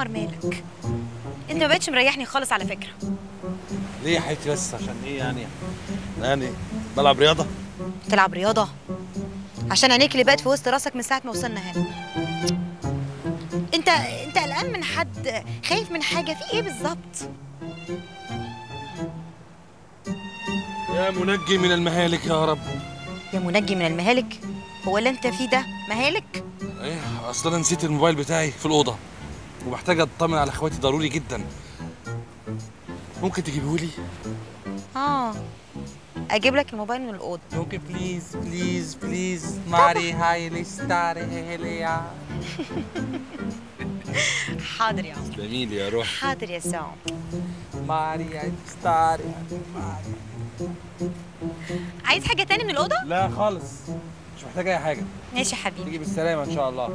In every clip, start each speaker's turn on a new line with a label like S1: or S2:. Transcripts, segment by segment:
S1: مالك انت ما بقتش مريحني خالص على فكره
S2: ليه يا حبيبتي بس عشان ايه يعني يعني بلعب رياضه
S1: تلعب رياضه عشان عينيك اللي بقت في وسط راسك من ساعه ما وصلنا هنا انت انت قلقان من حد خايف من حاجه في ايه بالظبط
S2: يا منجي من المهالك يا رب
S1: يا منجي من المهالك هو اللي انت فيه ده مهالك
S2: ايه اصل انا نسيت الموبايل بتاعي في الاوضه ومحتاج اطمن على اخواتي ضروري جدا ممكن تجيبهولي
S1: اه اجيب لك الموبايل من الاوضه
S2: ممكن بليز بليز بليز ماري هايلي ستاري هيليا
S1: حاضر يا عمر
S2: جميل يا روح
S1: حاضر يا سام
S2: ماري هايلي ستاري
S1: عايز حاجه تاني من الاوضه
S2: لا خالص مش محتاج اي حاجه
S1: ماشي يا حبيبي
S2: تيجي بالسلامه ان شاء الله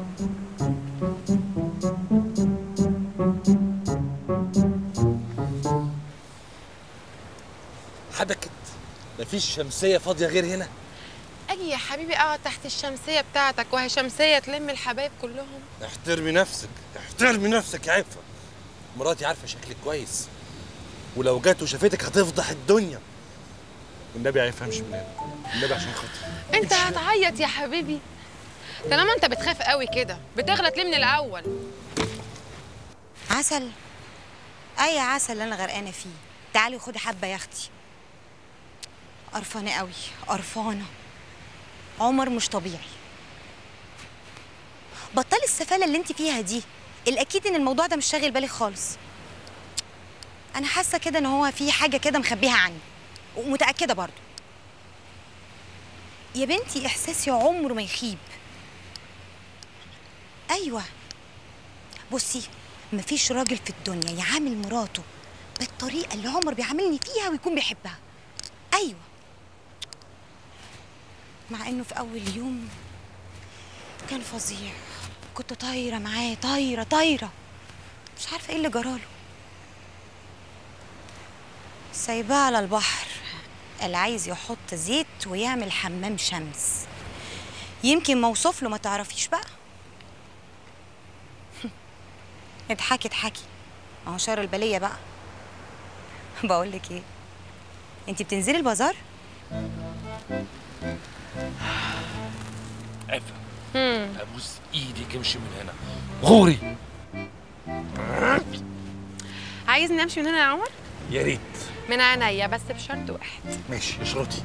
S2: حبكت مفيش شمسيه فاضيه غير هنا
S3: اجي يا حبيبي اقعد تحت الشمسيه بتاعتك وهي شمسيه تلم الحبايب كلهم
S2: احترمي نفسك احترمي نفسك يا عفه مراتي عارفه شكلك كويس ولو جت وشافتك هتفضح الدنيا والنبي عارفه امشي من هنا النبي عشان خاطري
S3: انت هتعيط يا حبيبي طالما انت بتخاف قوي كده بتغلط ليه من الاول
S1: عسل اي عسل اللي انا غرقانه فيه تعالي خدي حبه يا اختي قرفانه قوي قرفانه عمر مش طبيعي بطلي السفاله اللي انت فيها دي الاكيد ان الموضوع ده مش شاغل بالك خالص انا حاسه كده ان هو في حاجه كده مخبيها عني ومتاكده برضو يا بنتي احساسي عمره ما يخيب ايوه بصي مفيش راجل في الدنيا يعامل مراته بالطريقه اللي عمر بيعاملني فيها ويكون بيحبها ايوه مع انه في اول يوم كان فظيع كنت طايره معاه طايره طايره مش عارفه ايه اللي جراله سايباه على البحر اللي عايز يحط زيت ويعمل حمام شمس يمكن موصوف له ما تعرفيش بقى اضحكي اضحكي ما هو شر البليه بقى بقول لك ايه انت بتنزلي البازار
S2: عفه ابوس ايدك امشي من هنا غوري
S3: عايزني امشي من هنا يا عمر
S2: يا ريت
S3: من عينيا بس بشرط واحد
S2: ماشي اشرطي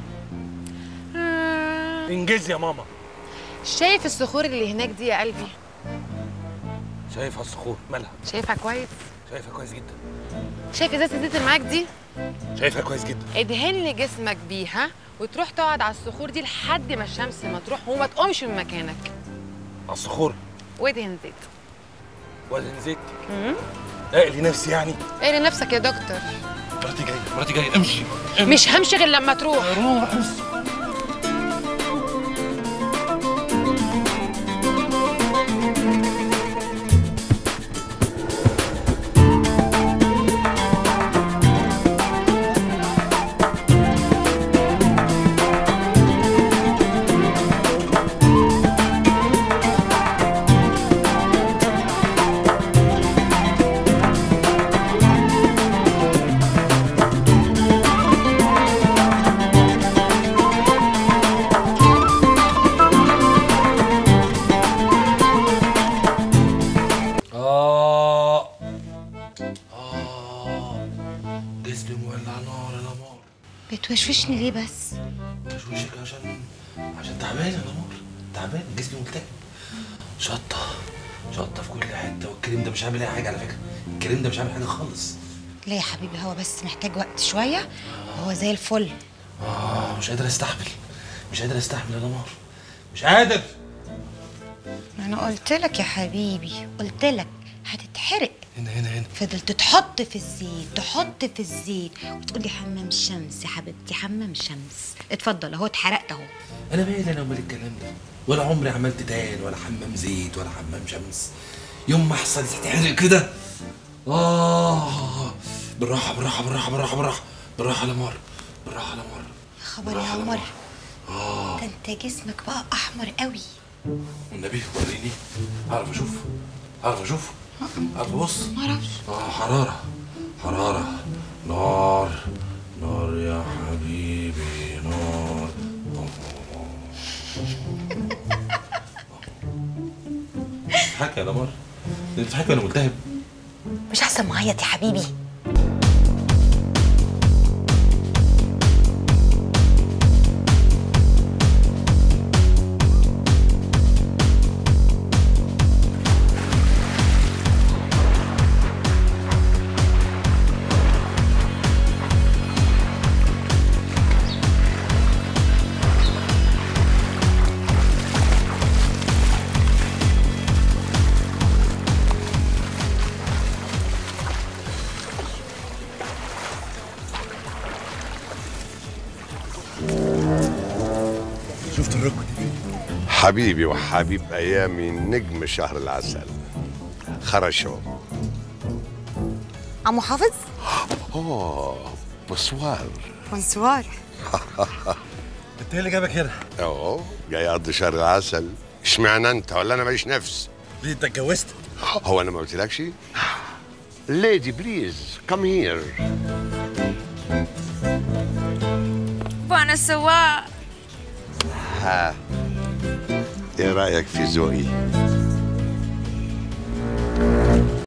S3: آه،
S2: انجزي يا ماما
S3: شايف الصخور اللي هناك دي يا قلبي
S2: شايفها الصخور مالها
S3: شايفها كويس
S2: شايفها كويس جدا
S3: شايف ازازه الزيت اللي معاك دي
S2: شايفها كويس جدا
S3: ادهن لي جسمك بيها وتروح تقعد على الصخور دي لحد ما الشمس ما تروح وما تقومش من مكانك
S2: على الصخور
S3: وادهن زيت
S2: وزن زيت اقلي نفسي يعني
S3: اقري نفسك يا دكتور
S2: مراتي جايه مراتي جايه امشي
S3: مش همشي غير لما تروح
S2: روح امشي آه آه جسمي مولع نار يا نمار
S1: بتوشوشني ليه بس
S2: مش وشك عشان عشان تعبان يا نمار تعبان جسمي ملتهب شطة شطة في كل حتة والكريم ده مش عامل أي حاجة على فكرة الكريم ده مش عامل حاجة خالص
S1: ليه يا حبيبي هو بس محتاج وقت شويه وهو زي الفل
S2: آه مش قادر أستحمل مش قادر أستحمل يا نمار مش قادر
S1: انا قلت لك يا حبيبي قلت لك هتتحرق
S2: هنا هنا هنا
S1: فضلت تحط في الزيت تحط في الزيت وتقولي حمام شمس يا حبيبتي حمام شمس اتفضل اهو اتحرقت اهو
S2: انا مالي انا ومال الكلام ده ولا عمري عملت تان ولا حمام زيت ولا حمام شمس يوم ما احصل تتحرق كده اه بالراحه بالراحه بالراحه بالراحه بالراحه بالراحه يا مار بالراحه يا مار
S1: يا خبر يا
S2: بالراحة
S1: عمر
S2: اه
S1: ده انت جسمك بقى احمر قوي
S2: والنبي وريني اعرف اشوف اعرف اشوف عارف بص
S1: معرفش
S2: اه حرارة حرارة نار نار يا حبيبي نار بتضحكي يا نمر انت بتضحكي ولا ملتهب؟
S1: مش احسن معيط يا حبيبي
S4: شفت الركبه دي
S5: حبيبي وحبيب ايامي نجم شهر العسل خرشوا
S1: عمو حافظ
S5: اوه بصوار
S1: بونسوار
S4: انت ايه اللي جابك هنا
S5: اوه جاي اقضي شهر العسل اشمعنى انت ولا انا ماليش نفس
S4: ليه انت اتجوزت
S5: هو انا ما قلتلكش ليدي بليز كم هير
S6: وانا سواق
S5: ها ايه رايك في ذوقي